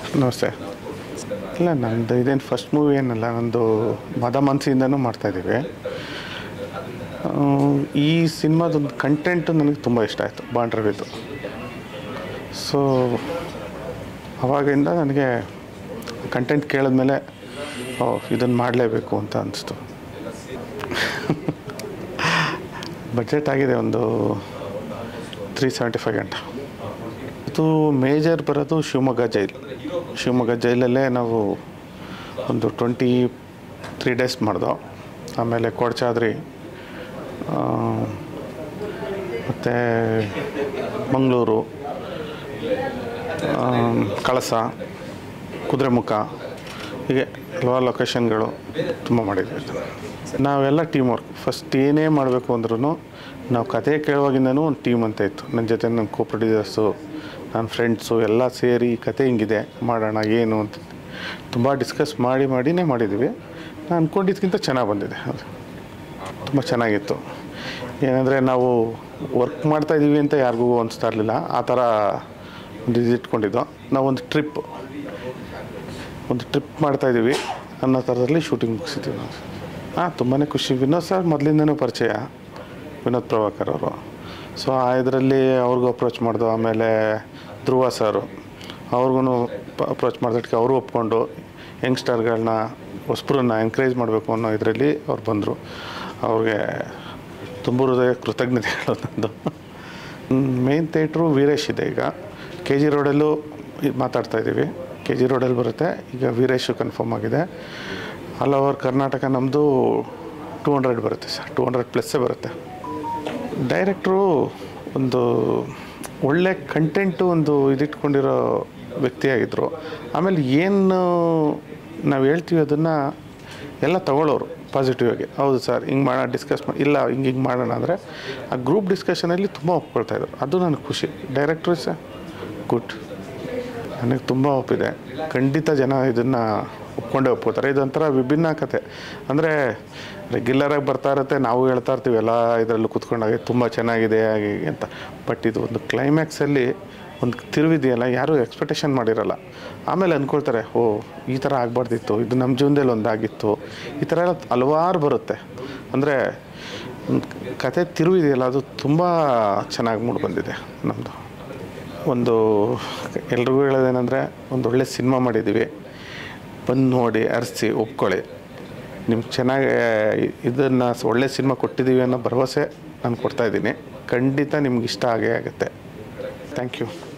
ನಮಸ್ತೆ ಇಲ್ಲ ನಂದು ಇದೇನು ಫಸ್ಟ್ ಮೂವಿ ಏನಲ್ಲ ನಂದು ಮದ ಮನಸ್ಸಿಂದನೂ ಮಾಡ್ತಾಯಿದ್ದೀವಿ ಈ ಸಿನಿಮಾದೊಂದು ಕಂಟೆಂಟು ನನಗೆ ತುಂಬ ಇಷ್ಟ ಆಯಿತು ಬಾಂಡ್ರವಿದ್ದು ಸೊ ಅವಾಗಿಂದ ನನಗೆ ಕಂಟೆಂಟ್ ಕೇಳಿದ್ಮೇಲೆ ಓ ಇದನ್ನು ಮಾಡಲೇಬೇಕು ಅಂತ ಅನಿಸ್ತು ಬಜೆಟ್ ಆಗಿದೆ ಒಂದು ತ್ರೀ ಸೆವೆಂಟಿ ಫೈವ್ ಗಂಟೆ ಇದು ಮೇಜರ್ ಬರೋದು ಶಿವಮೊಗ್ಗ ಜೈಲ್ ಶಿವಮೊಗ್ಗ ಜೈಲಲ್ಲೇ ನಾವು ಒಂದು ಟ್ವೆಂಟಿ ತ್ರೀ ಡೇಸ್ ಮಾಡ್ದೋ ಆಮೇಲೆ ಕೊಡ್ಚಾದ್ರಿ ಮತ್ತು ಮಂಗಳೂರು ಕಳಸ ಕುದುರೆಮುಖ ಹೀಗೆ ಹಲವಾರು ಲೊಕೇಶನ್ಗಳು ತುಂಬ ಮಾಡಿದ್ವಿ ನಾವೆಲ್ಲ ಟೀಮ್ ವರ್ಕ್ ಫಸ್ಟ್ ಏನೇ ಮಾಡಬೇಕು ಅಂದ್ರೂ ನಾವು ಕತೆ ಕೇಳುವಾಗಿಂದನೂ ಒಂದು ಟೀಮ್ ಅಂತ ಇತ್ತು ನನ್ನ ಜೊತೆ ನನ್ನ ಕೋ ಪ್ರೊಡ್ಯೂಸರ್ಸು ನನ್ನ ಫ್ರೆಂಡ್ಸು ಎಲ್ಲ ಸೇರಿ ಈ ಕತೆ ಹಿಂಗಿದೆ ಮಾಡೋಣ ಏನು ಅಂತ ತುಂಬ ಡಿಸ್ಕಸ್ ಮಾಡಿ ಮಾಡಿನೇ ಮಾಡಿದ್ವಿ ನಾನು ಅಂದ್ಕೊಂಡಿದ್ದಕ್ಕಿಂತ ಚೆನ್ನಾಗಿ ಬಂದಿದೆ ಅದು ತುಂಬ ಚೆನ್ನಾಗಿತ್ತು ಏನಂದರೆ ನಾವು ವರ್ಕ್ ಮಾಡ್ತಾಯಿದ್ದೀವಿ ಅಂತ ಯಾರಿಗೂ ಅನಿಸ್ತಾ ಇರಲಿಲ್ಲ ಆ ಥರ ಒಂದು ಇದು ಇಟ್ಕೊಂಡಿದ್ದು ನಾವೊಂದು ಟ್ರಿಪ್ ಒಂದು ಟ್ರಿಪ್ ಮಾಡ್ತಾಯಿದ್ದೀವಿ ಅನ್ನೋ ಥರದಲ್ಲಿ ಶೂಟಿಂಗ್ ಮುಗಿಸಿದ್ದೀವಿ ನಾವು ಹಾಂ ತುಂಬಾ ಖುಷಿ ವಿನೋದ್ ಸರ್ ಮೊದಲಿಂದನೂ ಪರಿಚಯ ವಿನೋದ್ ಪ್ರಭಾಕರ್ ಅವರು ಸೊ ಆ ಇದರಲ್ಲಿ ಅವ್ರಿಗೂ ಅಪ್ರೋಚ್ ಮಾಡ್ದು ಆಮೇಲೆ ಧ್ರುವ ಸರು ಅವ್ರಿಗೂ ಅಪ್ರೋಚ್ ಮಾಡಿದಕ್ಕೆ ಅವರು ಒಪ್ಕೊಂಡು ಯಂಗ್ಸ್ಟರ್ಗಳನ್ನ ಹೊಸಬ್ರನ್ನ ಎಂಕರೇಜ್ ಮಾಡಬೇಕು ಅನ್ನೋ ಇದರಲ್ಲಿ ಅವ್ರು ಬಂದರು ಅವ್ರಿಗೆ ತುಂಬ ಹೃದಯ ಕೃತಜ್ಞತೆಗಳು ನಂದು ಮೇನ್ ಥಿಯೇಟ್ರು ವೀರೇಶ್ ಇದೆ ಈಗ ಕೆ ಜಿ ರೋಡಲ್ಲೂ ಇದು ಮಾತಾಡ್ತಾ ಇದ್ದೀವಿ ಕೆ ಜಿ ರೋಡಲ್ಲಿ ಬರುತ್ತೆ ಈಗ ವೀರೇಶು ಕನ್ಫರ್ಮ್ ಆಗಿದೆ ಆಲ್ ಓವರ್ ಕರ್ನಾಟಕ ನಮ್ಮದು ಟೂ ಹಂಡ್ರೆಡ್ ಬರುತ್ತೆ ಸರ್ ಟೂ ಹಂಡ್ರೆಡ್ ಪ್ಲಸ್ಸೇ ಬರುತ್ತೆ ಡೈರೆಕ್ಟ್ರು ಒಂದು ಒಳ್ಳೆ ಕಂಟೆಂಟು ಒಂದು ಇದಿಟ್ಕೊಂಡಿರೋ ವ್ಯಕ್ತಿಯಾಗಿದ್ದರು ಆಮೇಲೆ ಏನು ನಾವು ಹೇಳ್ತೀವಿ ಅದನ್ನು ಎಲ್ಲ ತಗೊಳ್ಳೋರು ಪಾಸಿಟಿವ್ ಆಗಿ ಹೌದು ಸರ್ ಹಿಂಗೆ ಮಾಡೋಣ ಡಿಸ್ಕಸ್ ಮಾಡಿ ಇಲ್ಲ ಹಿಂಗೆ ಹಿಂಗೆ ಮಾಡೋಣ ಅಂದರೆ ಆ ಗ್ರೂಪ್ ಡಿಸ್ಕಷನಲ್ಲಿ ತುಂಬ ಒಪ್ಕೊಳ್ತಾಯಿದ್ರು ಅದು ನನಗೆ ಖುಷಿ ಡೈರೆಕ್ಟ್ರು ಸರ್ ಗುಡ್ ನನಗೆ ತುಂಬ ಒಪ್ಪಿದೆ ಖಂಡಿತ ಜನ ಇದನ್ನು ಒಪ್ಕೊಂಡೇ ಒಪ್ಕೋತಾರೆ ಇದೊಂಥರ ವಿಭಿನ್ನ ಕತೆ ಅಂದರೆ ರೆಗ್ಯುಲರಾಗಿ ಬರ್ತಾ ಇರುತ್ತೆ ನಾವು ಹೇಳ್ತಾ ಇರ್ತೀವಿ ಎಲ್ಲ ಇದರಲ್ಲೂ ಕೂತ್ಕೊಂಡಾಗ ತುಂಬ ಚೆನ್ನಾಗಿದೆ ಹಾಗೆ ಹೀಗೆ ಅಂತ ಬಟ್ ಇದು ಒಂದು ಕ್ಲೈಮ್ಯಾಕ್ಸಲ್ಲಿ ಒಂದು ತಿರುವಿದೆಯಲ್ಲ ಯಾರೂ ಎಕ್ಸ್ಪೆಕ್ಟೇಷನ್ ಮಾಡಿರಲ್ಲ ಆಮೇಲೆ ಅಂದ್ಕೊಳ್ತಾರೆ ಓ ಈ ಥರ ಆಗಬಾರ್ದಿತ್ತು ಇದು ನಮ್ಮ ಜೀವನದಲ್ಲಿ ಒಂದಾಗಿತ್ತು ಈ ಥರ ಎಲ್ಲ ಹಲವಾರು ಬರುತ್ತೆ ಅಂದರೆ ಕತೆ ತಿರುವಿದೆಯಲ್ಲ ಅದು ತುಂಬ ಚೆನ್ನಾಗಿ ಮೂಡಿ ಬಂದಿದೆ ನಮ್ಮದು ಒಂದು ಎಲ್ರಿಗೂ ಹೇಳೋದೇನೆಂದರೆ ಒಂದು ಒಳ್ಳೆ ಸಿನಿಮಾ ಮಾಡಿದ್ದೀವಿ ಬಂದು ನೋಡಿ ಅರಿಸಿ ಒಪ್ಕೊಳ್ಳಿ ನಿಮ್ಗೆ ಚೆನ್ನಾಗಿ ಇದನ್ನು ಒಳ್ಳೆ ಸಿನಿಮಾ ಕೊಟ್ಟಿದ್ದೀವಿ ಅನ್ನೋ ಭರವಸೆ ನಾನು ಕೊಡ್ತಾಯಿದ್ದೀನಿ ಖಂಡಿತ ನಿಮ್ಗೆ ಇಷ್ಟ ಆಗೇ ಆಗುತ್ತೆ ಥ್ಯಾಂಕ್ ಯು